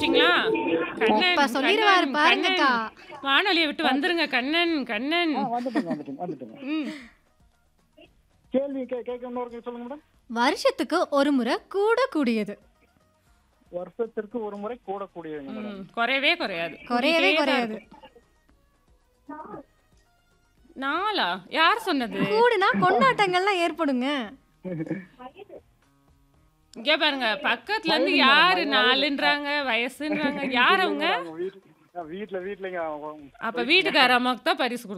கண்டுபிடிச்சிட்டீங்களா கண்ணன் இப்ப சொல்லிருவாரு கண்ணன், பாருங்கக்கா. கண்ணன். வானொலியை விட்டு வந்துருங்க கண்ணன் கண்ணன் ஆ வந்துட்டுங்க வந்துட்டுங்க வந்துட்டுங்க ம். கேள்வி கே கேட்க இன்னொரு சொல்லுங்க மேடம் வருஷத்துக்கு ஒரு முறை கூடக்கூடியது வருஷத்திற்கு ஒரு முறை கூடக்கூடியதுங்க மேடம் ம், குறையவே குறையாது குறையவே கூடிட்டே தான் குறையாது இருக்கும். நாளா யார் சொன்னது கூடுனா கொண்டாட்டங்கள்லாம் ஏற்படுங்க இங்க பாருங்க பக்கத்துல இருந்து யாரு நாலுன்றாங்க வயசுன்றாங்க யார் அவங்க வீட்டு வீட்டுல வீட்டுலங்க அப்ப வீட்டுக்கார அம்மாவுக்கு தான் பரிசு கொடுக்கணும்